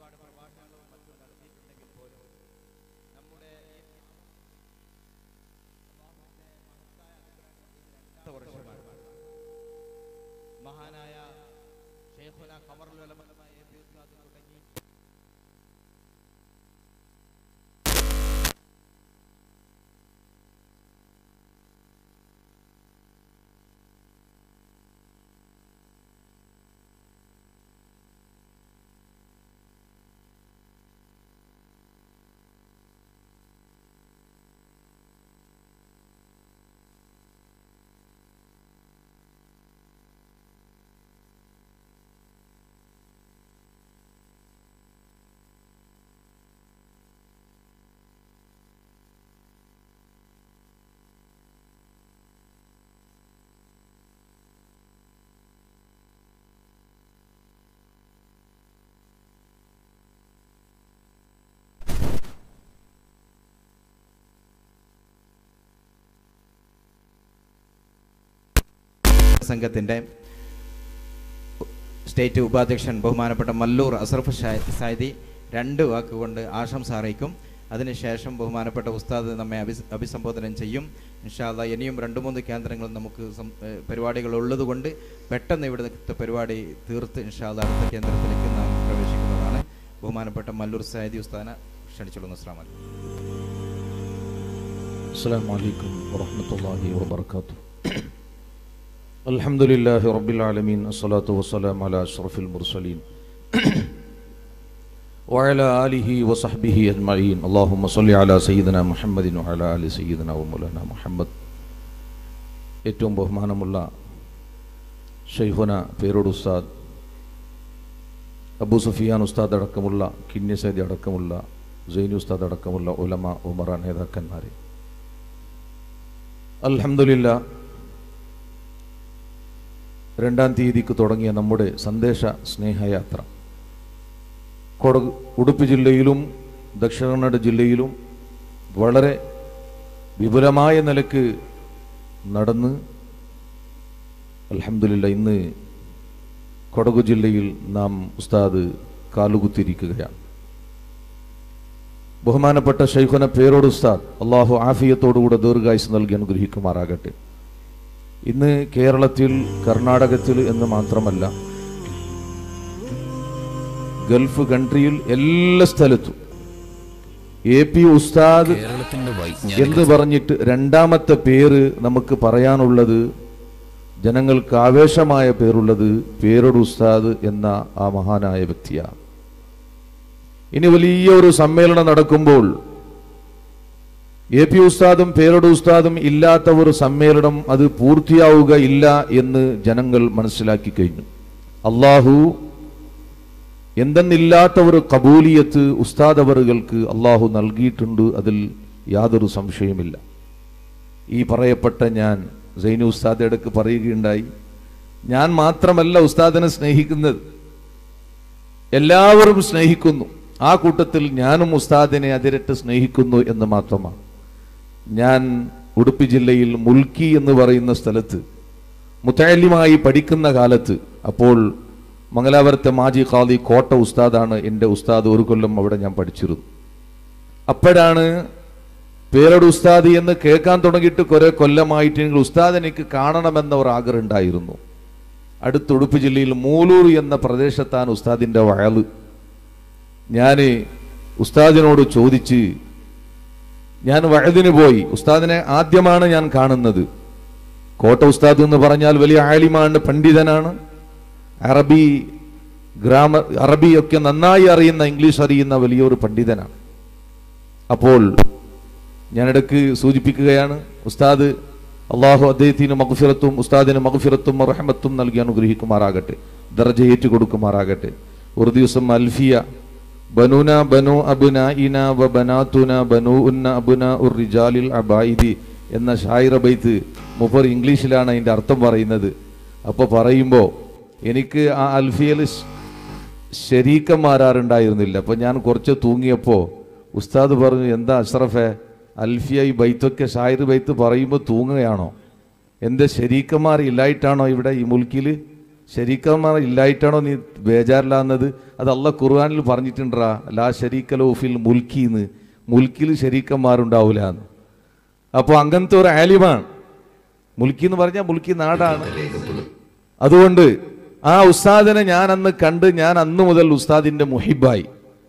ഒരുപാട് പ്രഭാഷണങ്ങളും മറ്റും നടത്തിയിട്ടുണ്ടെങ്കിൽ പോലും നമ്മുടെ ഈ അള്ളാഹുവിന്റെ മഹത്തായ അനുഗ്രഹം കൊണ്ട് ഇത് രണ്ടാമത്തെ വർഷമാണ് മഹാനായ ഷെയ്ഖുന ഖമറുൽ ഉലമമായ എ പി ഉസ്താദ് തുടങ്ങി സംഘത്തിൻ്റെ സ്റ്റേറ്റ് ഉപാധ്യക്ഷൻ ബഹുമാനപ്പെട്ട മല്ലൂർ അസർഫ് ഷാ- സായിദി രണ്ട് വാക്കുകൊണ്ട് ആശംസ അറിയിക്കും അതിനുശേഷം ബഹുമാനപ്പെട്ട ഉസ്താദ് നമ്മെ അഭി അഭിസംബോധനം ചെയ്യും ഇൻഷാല്ല ഇനിയും രണ്ട് മൂന്ന് കേന്ദ്രങ്ങൾ നമുക്ക് സം- ഏഹ് പരിപാടികൾ ഉള്ളതുകൊണ്ട് പെട്ടെന്ന് ഇവിടുത്തെ പരിപാടി തീർത്ത് ഇൻഷാല്ല അടുത്ത കേന്ദ്രത്തിലേക്ക് നാം പ്രവേശിക്കുന്നതാണ് ബഹുമാനപ്പെട്ട മല്ലൂർ സായിദി ഉസ്താദിനെ ക്ഷണിച്ചുകൊള്ളുന്നു അസ്ലാം വലൈക്കും السلام عليكم ورحمة الله وبركاته الحمد لله رب العالمين الصلاة والسلام على أشرف المرسلين وعلى آله وصحبه أجمعين اللهم صل على سيدنا محمد وعلى آل سيدنا ومولانا محمد ഏറ്റവും ബഹുമാനമുള്ള ഷെയ്ഖുന പേരോട് ഉസ്താദ് അബൂ സുഫിയാൻ ഉസ്താദ് അടക്കമുള്ള കിന്യസേദി അടക്കമുള്ള സൈനി ഉസ്താദ് അടക്കമുള്ള ഉലമ ഉമറ നേതാക്കന്മാരെ അൽഹംദുലില്ല രണ്ടാം തീയതിക്ക് തുടങ്ങിയ നമ്മുടെ സന്ദേശ സ്നേഹയാത്ര കൊടക് ഉടുപ്പി ജില്ലയിലും ദക്ഷിണ കന്നഡ ജില്ലയിലും വളരെ വിപുലമായ നിലക്ക് നടന്ന് അൽഹംദുലില്ല ഇന്ന് കൊടകു ജില്ലയിൽ നാം ഉസ്താദ് കാലുകുത്തിരിക്കുകയാണ് ബഹുമാനപ്പെട്ട ഷെയ്ഖുന പേരോട് ഉസ്താദ് അള്ളാഹു ആഫിയത്തോടുകൂടെ ദീർഘായുസ് നൽകി അനുഗ്രഹിക്കുമാറാകട്ടെ ഇന്ന് കേരളത്തിൽ കർണാടകത്തിൽ എന്ന് മാത്രമല്ല ഗൾഫ് കൺട്രിയിൽ എല്ലാ സ്ഥലത്തും എ പി ഉസ്താദ് എന്ന് പറഞ്ഞിട്ട് രണ്ടാമത്തെ പേര് നമുക്ക് പറയാനുള്ളത് ജനങ്ങൾക്ക് ആവേശമായ പേരുള്ളത് പേരോട് ഉസ്താദ് എന്ന ആ മഹാനായ വ്യക്തിയാണ് ഇനി വലിയ ഒരു സമ്മേളനം നടക്കുമ്പോൾ എ പി ഉസ്താദും പേരോട് ഉസ്താദും ഇല്ലാത്ത ഒരു സമ്മേളനം അത് പൂർത്തിയാവുക ഇല്ല എന്ന് ജനങ്ങൾ മനസ്സിലാക്കി കഴിഞ്ഞു അള്ളാഹു എന്തെന്നില്ലാത്ത ഒരു കബൂലിയത്ത് ഉസ്താദ് അവറുകൾക്ക് അള്ളാഹു നൽകിയിട്ടുണ്ട് അതിൽ യാതൊരു സംശയമില്ല ഈ പറയപ്പെട്ട ഞാൻ സൈനു ഉസ്താദ് ഇടക്ക് പറയുകയുണ്ടായി ഞാൻ മാത്രമല്ല ഉസ്താദിനെ സ്നേഹിക്കുന്നത് എല്ലാവരും സ്നേഹിക്കുന്നു ആ കൂട്ടത്തിൽ ഞാനും ഉസ്താദിനെ അതിരട്ട് സ്നേഹിക്കുന്നു എന്ന് മാത്രമാണ് ഞാൻ ഉടുപ്പി ജില്ലയിൽ മുൽക്കി എന്ന് പറയുന്ന സ്ഥലത്ത് മുത്തല്യമായി പഠിക്കുന്ന കാലത്ത് അപ്പോൾ മംഗലാപുരത്തെ മാജി ഖാദി കോട്ട ഉസ്താദാണ് എൻ്റെ ഉസ്താദ് ഒരു കൊല്ലം അവിടെ ഞാൻ പഠിച്ചിരുന്നു അപ്പോഴാണ് പേരോട് ഉസ്താദ് എന്ന് കേൾക്കാൻ തുടങ്ങിയിട്ട് കുറെ കൊല്ലമായിട്ട് എനിക്ക് ഉസ്താദ് എനിക്ക് കാണണമെന്ന ഒരു ആഗ്രഹം ഉണ്ടായിരുന്നു അടുത്ത ഉടുപ്പ് ജില്ലയിൽ മൂലൂർ എന്ന പ്രദേശത്താണ് ഉസ്താദിൻ്റെ വയല് ഞാൻ ഉസ്താദിനോട് ചോദിച്ച് ഞാൻ വഴുതിന് പോയി ഉസ്താദിനെ ആദ്യമാണ് ഞാൻ കാണുന്നത് കോട്ട ഉസ്താദ് എന്ന് പറഞ്ഞാൽ വലിയ ആലിമാണ് പണ്ഡിതനാണ് അറബി ഗ്രാമ അറബിയൊക്കെ നന്നായി അറിയുന്ന ഇംഗ്ലീഷ് അറിയുന്ന വലിയൊരു പണ്ഡിതനാണ് അപ്പോൾ ഞാനിടക്ക് സൂചിപ്പിക്കുകയാണ് ഉസ്താദ് അള്ളാഹു അദ്ദേഹത്തിന് മകുഫിറത്തും ഉസ്താദിന് മകുഫിറത്തും റഹമത്തും നൽകി അനുഗ്രഹിക്കുമാറാകട്ടെ ദർജ കൊടുക്കുമാറാകട്ടെ ഒരു ദിവസം അൽഫിയ ബനുന ബനു അബുന ഇന വ ബനാത്തുന ബനു ഉന്ന അബുന ഉർ റിജാലിൽ അബായിദി എന്ന ഷായിറ ബൈത്ത് മുപ്പർ ഇംഗ്ലീഷിലാണ് അതിൻ്റെ അർത്ഥം പറയുന്നത് അപ്പോൾ പറയുമ്പോൾ എനിക്ക് ആ അൽഫിയൽ ശരീക്കന്മാരാറുണ്ടായിരുന്നില്ല അപ്പോൾ ഞാൻ കുറച്ച് തൂങ്ങിയപ്പോൾ ഉസ്താദ് പറഞ്ഞു എന്താ അഷ്റഫെ അൽഫിയ ഈ ബൈത്തൊക്കെ ഷായിർ ബൈത്ത് പറയുമ്പോൾ തൂങ്ങുകയാണോ എൻ്റെ ശരീക്കന്മാർ ഇല്ലായിട്ടാണോ ഇവിടെ ഈ മുൽക്കിൽ ഷരീക്കന്മാർ ഇല്ലായിട്ടാണോ നീ ബേജാറിലാകുന്നത് അത് അല്ല ഖുർആാനിൽ പറഞ്ഞിട്ടുണ്ടാ ലാ ഷരീക്കലോഫിൽ മുൽക്കിന്ന് മുൽക്കിൽ ഷരീക്കന്മാരുണ്ടാവില്ല എന്ന് അപ്പോൾ അങ്ങനത്തെ ഒരു ആലിമാണ് മുൽക്കി എന്ന് പറഞ്ഞാൽ മുൽക്കി നാടാണ് അതുകൊണ്ട് ആ ഉസ്താദിനെ ഞാൻ അന്ന് കണ്ട് ഞാൻ അന്ന് മുതൽ ഉസ്താദിന്റെ മുഹിബായി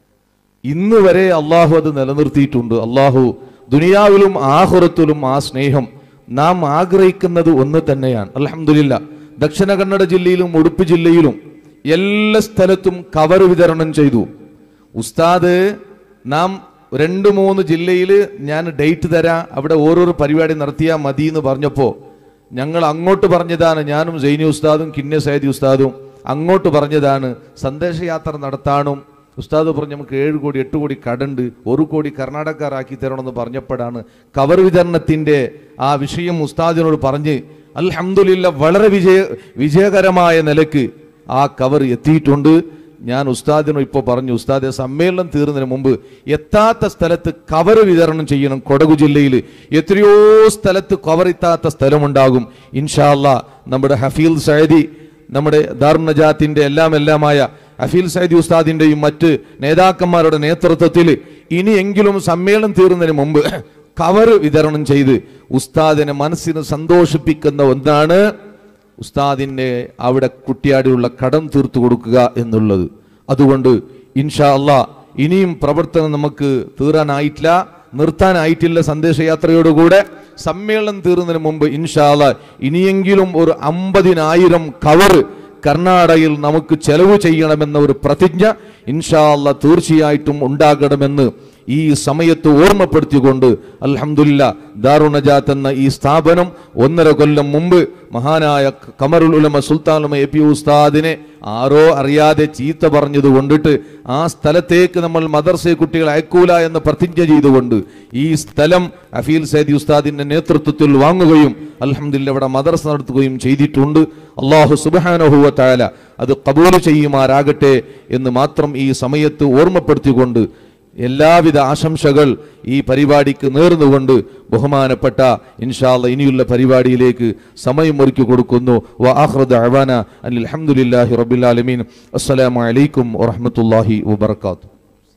ഇന്ന് വരെ അള്ളാഹു അത് നിലനിർത്തിയിട്ടുണ്ട് അള്ളാഹു ദുനിയാവിലും ആഹുറത്തിലും ആ സ്നേഹം നാം ആഗ്രഹിക്കുന്നത് ഒന്ന് തന്നെയാണ് അലഹമില്ല ദക്ഷിണ കന്നഡ ജില്ലയിലും ഉടുപ്പ് ജില്ലയിലും എല്ലാ സ്ഥലത്തും കവർ വിതരണം ചെയ്തു ഉസ്താദ് നാം രണ്ട് മൂന്ന് ജില്ലയിൽ ഞാൻ ഡേറ്റ് തരാം അവിടെ ഓരോരോ പരിപാടി നടത്തിയാൽ മതി എന്ന് പറഞ്ഞപ്പോൾ ഞങ്ങൾ അങ്ങോട്ട് പറഞ്ഞതാണ് ഞാനും സൈനി ഉസ്താദും കിന്യ സൈദി ഉസ്താദും അങ്ങോട്ട് പറഞ്ഞതാണ് സന്ദേശയാത്ര നടത്താനും ഉസ്താദ് പറഞ്ഞു നമുക്ക് ഏഴ് കോടി എട്ട് കോടി കടണ്ട് ഒരു കോടി കർണാടകക്കാരാക്കി തരണമെന്ന് പറഞ്ഞപ്പോഴാണ് കവർ വിതരണത്തിന്റെ ആ വിഷയം ഉസ്താദിനോട് പറഞ്ഞ് അൽഹംദുലില്ല വളരെ വിജയ വിജയകരമായ നിലക്ക് ആ കവർ എത്തിയിട്ടുണ്ട് ഞാൻ ഉസ്താദിനോ ഇപ്പോൾ പറഞ്ഞു ഉസ്താദെ സമ്മേളനം തീർന്നതിന് മുമ്പ് എത്താത്ത സ്ഥലത്ത് കവർ വിതരണം ചെയ്യണം കൊടകു ജില്ലയിൽ എത്രയോ സ്ഥലത്ത് കവർ എത്താത്ത സ്ഥലമുണ്ടാകും ഇൻഷാല്ല നമ്മുടെ ഹഫീൽ സൈദി നമ്മുടെ ദാറുൻ നജാത്തിന്റെ എല്ലാം എല്ലാമായ അഫീൽ സൈദി ഉസ്താദിന്റെയും മറ്റ് നേതാക്കന്മാരുടെ നേതൃത്വത്തിൽ ഇനിയെങ്കിലും സമ്മേളനം തീർന്നതിന് മുമ്പ് കവർ വിതരണം ചെയ്ത് ഉസ്താദിനെ മനസ്സിന് സന്തോഷിപ്പിക്കുന്ന ഒന്നാണ് ഉസ്താദിന്റെ അവിടെ കുട്ടിയാടിയുള്ള കടം തീർത്തു കൊടുക്കുക എന്നുള്ളത് അതുകൊണ്ട് ഇൻഷാ അള്ളാ ഇനിയും പ്രവർത്തനം നമുക്ക് തീരാനായിട്ടില്ല നിർത്താനായിട്ടില്ല സന്ദേശയാത്രയോടുകൂടെ സമ്മേളനം തീർന്നതിന് മുമ്പ് ഇൻഷാ അള്ളാ ഇനിയെങ്കിലും ഒരു അമ്പതിനായിരം കവർ കർണാടകയിൽ നമുക്ക് ചെലവ് ചെയ്യണമെന്ന ഒരു പ്രതിജ്ഞ ഇൻഷാ അള്ളാ തീർച്ചയായിട്ടും ഉണ്ടാകണമെന്ന് ഈ സമയത്ത് ഓർമ്മപ്പെടുത്തിക്കൊണ്ട് അൽഹംദുലില്ല ദാറുനജാത്ത് എന്ന ഈ സ്ഥാപനം ഒന്നര കൊല്ലം മുമ്പ് മഹാനായ കമറുൽ ഉലമ സുൽത്താനുമ എ പി ഉസ്താദിനെ ആരോ അറിയാതെ ചീത്ത പറഞ്ഞത് കൊണ്ടിട്ട് ആ സ്ഥലത്തേക്ക് നമ്മൾ മദർസെ കുട്ടികൾ അയക്കൂല എന്ന് പ്രതിജ്ഞ ചെയ്തുകൊണ്ട് ഈ സ്ഥലം അഫീൽ സൈദി ഉസ്താദിന്റെ നേതൃത്വത്തിൽ വാങ്ങുകയും അൽഹംദുലില്ല ഇവിടെ മദർസ നടത്തുകയും ചെയ്തിട്ടുണ്ട് അള്ളാഹു സുബാനഹുവ താല അത് കബൂൽ ചെയ്യുമാറാകട്ടെ എന്ന് മാത്രം ഈ സമയത്ത് ഓർമ്മപ്പെടുത്തിക്കൊണ്ട് എല്ലാവിധ ആശംസകൾ ഈ പരിപാടിക്ക് നേർന്നുകൊണ്ട് ബഹുമാനപ്പെട്ട ഇൻഷാല്ല ഇനിയുള്ള പരിപാടിയിലേക്ക് സമയം ഒരുക്കി കൊടുക്കുന്നു വആഖിറു ദഅവാന അനിൽ ഹംദുലില്ലാഹി റബ്ബിൽ ആലമീൻ അസ്സലാമു അലൈക്കും വറഹ്മത്തുള്ളാഹി വബറകാതുഹു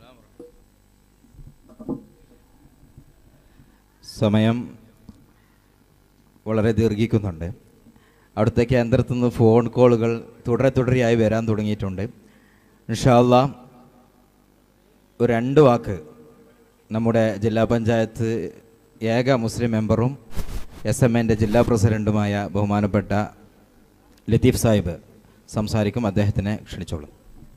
സമയം വളരെ ദീർഘിക്കുന്നുണ്ട് അവിടുത്തെ കേന്ദ്രത്തിൽ നിന്ന് ഫോൺ കോളുകൾ തുടരെ തുടരെയായി വരാൻ തുടങ്ങിയിട്ടുണ്ട് ഇൻഷാല്ല ഒരു രണ്ട് വാക്ക് നമ്മുടെ ജില്ലാ പഞ്ചായത്ത് ഏക മുസ്ലിം മെമ്പറും എസ് എം എൻ്റെ ജില്ലാ പ്രസിഡൻറ്റുമായ ബഹുമാനപ്പെട്ട ലത്തീഫ് സാഹിബ് സംസാരിക്കും അദ്ദേഹത്തിനെ ക്ഷണിച്ചോളും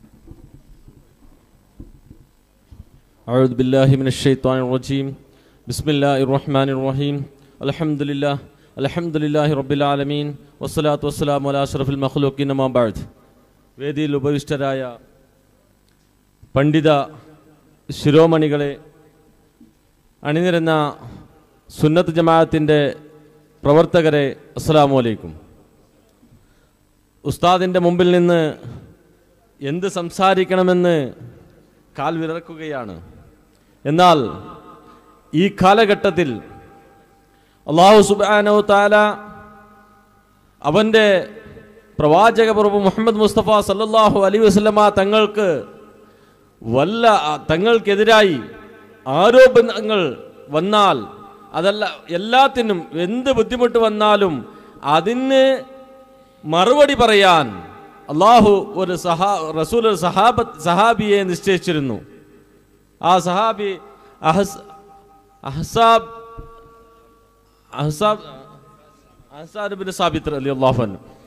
أعوذ بالله من الشيطان الرجيم بسم الله الرحمن الرحيم الحمد لله الحمد لله رب العالمين والصلاة والسلام على أشرف المخلوقين ما بعد വേദിയിൽ ഉപവിഷ്ടരായ പണ്ഡിത ശിരോമണികളെ അണിനിരുന്ന സുന്നത്ത് ജമാഅത്തിൻ്റെ പ്രവർത്തകരെ അസ്സലാമു അലൈക്കും ഉസ്താദിൻ്റെ മുമ്പിൽ നിന്ന് എന്ത് സംസാരിക്കണമെന്ന് കാൽ വിറക്കുകയാണ് എന്നാൽ ഈ കാലഘട്ടത്തിൽ അള്ളാഹു സുബാനോ താല അവൻ്റെ പ്രവാചക പ്രഭു മുഹമ്മദ് മുസ്തഫ സല്ലല്ലാഹു അലൈ വസല്ലമ തങ്ങൾക്ക് വല്ല തങ്ങൾക്കെതിരായി ആരോപണങ്ങൾ വന്നാൽ അതല്ല എല്ലാത്തിനും എന്ത് ബുദ്ധിമുട്ട് വന്നാലും അതിന് മറുപടി പറയാൻ അള്ളാഹു ഒരു സഹാ റസൂൽ ഒരു സഹാബ സഹാബിയെ നിശ്ചയിച്ചിരുന്നു ആ സഹാബി അഹസ് അഹ്സാബ് അഹ്സാബ് അഹ്സാബ് ബിൻ സാബിത്ത് അലി അള്ളാഹു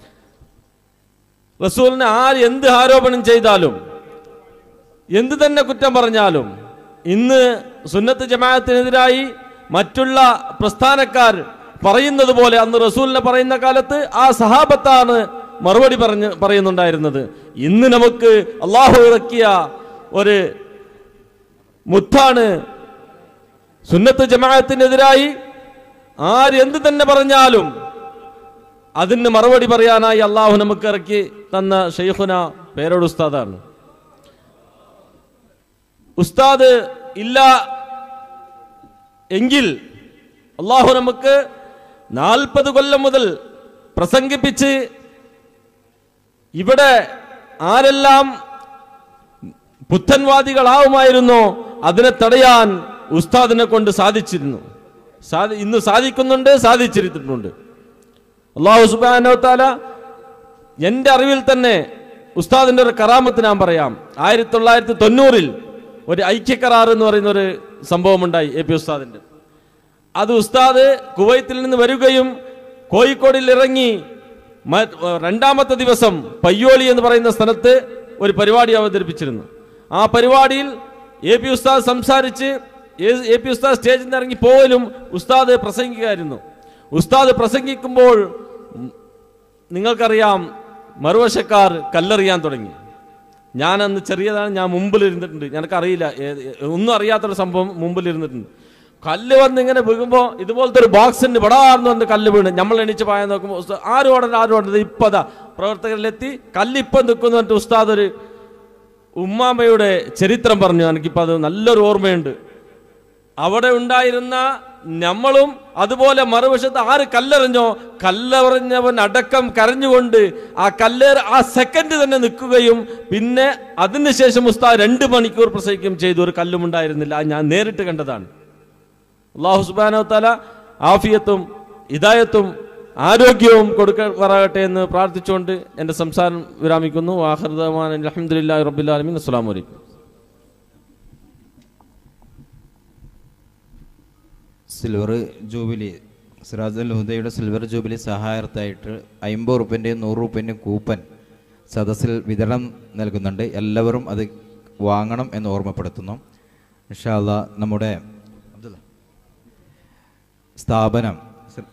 റസൂലിനെ ആര് എന്ത് ആരോപണം ചെയ്താലും എന്ത് തന്നെ കുറ്റം പറഞ്ഞാലും ഇന്ന് സുന്നത്ത് ജമാഅത്തിനെതിരായി മറ്റുള്ള പ്രസ്ഥാനക്കാർ പറയുന്നത് പോലെ അന്ന് റസൂലിനെ പറയുന്ന കാലത്ത് ആ സഹാബത്താണ് മറുപടി പറഞ്ഞ് പറയുന്നുണ്ടായിരുന്നത് ഇന്ന് നമുക്ക് അള്ളാഹു ഇറക്കിയ ഒരു മുത്താണ് സുന്നത്ത് ജമാഅത്തിനെതിരായി ആര് എന്ത് തന്നെ പറഞ്ഞാലും അതിന് മറുപടി പറയാനായി അള്ളാഹു നമുക്ക് ഇറക്കി തന്ന ഷെയ്ഖുന പേരോട് ഉസ്താദാണ് ഉസ്താദ് ഇല്ല എങ്കിൽ അള്ളാഹു നമുക്ക് നാൽപ്പത് കൊല്ലം മുതൽ പ്രസംഗിപ്പിച്ച് ഇവിടെ ആരെല്ലാം പുത്തൻവാദികളാവുമായിരുന്നോ അതിനെ തടയാൻ ഉസ്താദിനെ കൊണ്ട് സാധിച്ചിരുന്നു സാധി ഇന്ന് സാധിക്കുന്നുണ്ട് സാധിച്ചിരുന്നിട്ടുണ്ട് അള്ളാഹു സുബാനോ താല എൻ്റെ അറിവിൽ തന്നെ ഉസ്താദിന്റെ ഒരു കറാമത്ത് ഞാൻ പറയാം ആയിരത്തി തൊള്ളായിരത്തി തൊണ്ണൂറിൽ ഒരു ഐക്യക്കരാർ എന്ന് പറയുന്ന ഒരു സംഭവം ഉണ്ടായി എ പി ഉസ്താദിന്റെ അത് ഉസ്താദ് കുവൈത്തിൽ നിന്ന് വരികയും കോഴിക്കോടിൽ ഇറങ്ങി മ- രണ്ടാമത്തെ ദിവസം പയ്യോളി എന്ന് പറയുന്ന സ്ഥലത്ത് ഒരു പരിപാടി അവതരിപ്പിച്ചിരുന്നു ആ പരിപാടിയിൽ എ പി ഉസ്താദ് സംസാരിച്ച് എ- എ പി ഉസ്താദ് സ്റ്റേജിൽ നിന്ന് ഇറങ്ങി പോകലും ഉസ്താദ് പ്രസംഗിക്കായിരുന്നു ഉസ്താദ് പ്രസംഗിക്കുമ്പോൾ ഉം, നിങ്ങൾക്കറിയാം മറുവശക്കാർ കല്ലെറിയാൻ തുടങ്ങി ഞാൻ അന്ന് ചെറിയതാണ് ഞാൻ മുമ്പിൽ ഇരുന്നിട്ടുണ്ട് എനിക്കറിയില്ല ഏത് ഒന്നും അറിയാത്തൊരു സംഭവം മുമ്പിൽ ഇരുന്നിട്ടുണ്ട് കല്ല് വന്ന് ഇങ്ങനെ വീഴുമ്പോൾ ഇതുപോലത്തെ ഒരു ബോക്സിന് വിടാർന്ന് വന്ന് കല്ല് വീണ് നമ്മൾ എണീച്ച് പായാൻ നോക്കുമ്പോൾ ഉസ്താദ് ആരും ഓടണ്ട ആരും ഓടണ്ട ഇപ്പതാ പ്രവർത്തകരിലെത്തി കല്ല് ഇപ്പം നിൽക്കുന്നു പറഞ്ഞിട്ട് ഉസ്താദ് ഒരു ഉമ്മാമയുടെ ചരിത്രം പറഞ്ഞു എനിക്കിപ്പോൾ അത് നല്ലൊരു ഓർമ്മയുണ്ട് അവിടെ ഉണ്ടായിരുന്ന നമ്മളും അതുപോലെ മറുവശത്ത് ആര് കല്ലെറിഞ്ഞോ കല്ലെറിഞ്ഞവൻ അടക്കം കരഞ്ഞുകൊണ്ട് ആ കല്ലേറ് ആ സെക്കൻഡ് തന്നെ നിൽക്കുകയും പിന്നെ അതിനുശേഷം ഉസ്താദ് രണ്ട് മണിക്കൂർ പ്രസംഗിക്കുകയും ചെയ്തു ഒരു കല്ലും ഉണ്ടായിരുന്നില്ല അത് ഞാൻ നേരിട്ട് കണ്ടതാണ് അള്ളാഹു സുബാനോ തല ആഫിയത്തും ഇദായത്തും ആരോഗ്യവും കൊടുക്കറാകട്ടെ എന്ന് പ്രാർത്ഥിച്ചുകൊണ്ട് എൻ്റെ സംസാരം വിരാമിക്കുന്നു ആഹൃദമാൻ അലഹമുല്ലാ റബ്ബുലാലമീൻ അസ്സാം വലൈക്കും സിൽവർ ജൂബിലി സിറാജുൽ ഹുദയുടെ സിൽവർ ജൂബിലി സഹായത്തായിട്ട് അമ്പത് റുപ്യൻ്റെയും നൂറ് റുപ്യൻ്റെയും കൂപ്പൻ സദസ്സിൽ വിതരണം നൽകുന്നുണ്ട് എല്ലാവരും അത് വാങ്ങണം എന്ന് ഓർമ്മപ്പെടുത്തുന്നു ഇൻഷാല്ല നമ്മുടെ അബ്ദുള്ള, സ്ഥാപനം സി-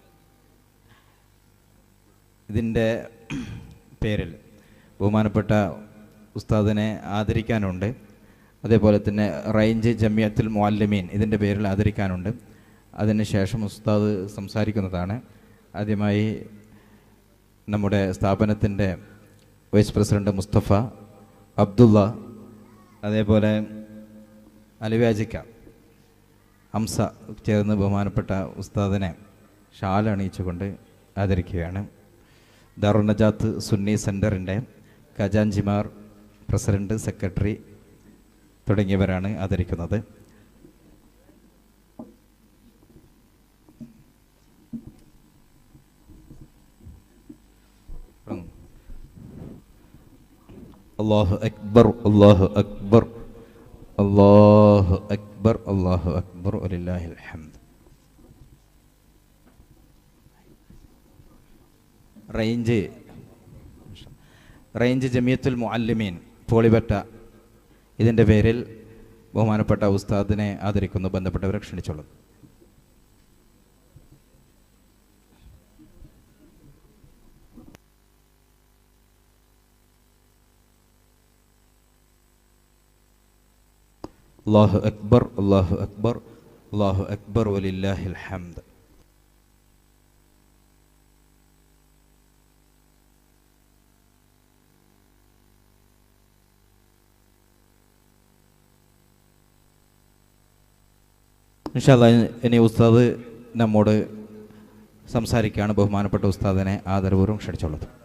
ഇതിൻ്റെ പേരിൽ ബഹുമാനപ്പെട്ട ഉസ്താദിനെ ആദരിക്കാനുണ്ട് അതേപോലെ തന്നെ റേഞ്ച് ജമിയത്തുൽ മുഅല്ലിമീൻ ഇതിൻ്റെ പേരിൽ ആദരിക്കാനുണ്ട് അതിന് ശേഷം ഉസ്താദ് സംസാരിക്കുന്നതാണ് ആദ്യമായി നമ്മുടെ സ്ഥാപനത്തിൻ്റെ വൈസ് പ്രസിഡന്റ് മുസ്തഫ അബ്ദുള്ള അതേപോലെ അലിവാജിക്ക ഹംസ ചേർന്ന് ബഹുമാനപ്പെട്ട ഉസ്താദിനെ ഷാൽ അണിയിച്ചുകൊണ്ട് ആദരിക്കുകയാണ് ദാറുനജാത്ത് സുന്നി സെൻറ്ററിൻ്റെ ഖജാൻജിമാർ പ്രസിഡന്റ് സെക്രട്ടറി തുടങ്ങിയവരാണ് ആദരിക്കുന്നത് അള്ളാഹു അക്ബർ അള്ളാഹു അക്ബർ അള്ളാഹു അക്ബർ അള്ളാഹു അക്ബർ വലില്ലാഹിൽ ഹംദ് റേഞ്ച് റേഞ്ച് ജമിയത്തുൽ മുഅല്ലിമീൻ പോളിബറ്റ ഇതിൻ്റെ പേരിൽ ബഹുമാനപ്പെട്ട ഉസ്താദിനെ ആദരിക്കുന്നു ബന്ധപ്പെട്ടവരെ ക്ഷണിച്ചോളൂ അള്ളാഹു അക്ബർ അള്ളാഹു അക്ബർ അള്ളാഹു അക്ബർ വലില്ലാഹിൽ ഹംദ് ഇൻഷാല്ല ഇനി ഉസ്താദ് നമ്മോട് സംസാരിക്കുകയാണ് ബഹുമാനപ്പെട്ട ഉസ്താദിനെ ആദരപൂർവ്വം ക്ഷണിച്ചോളൂ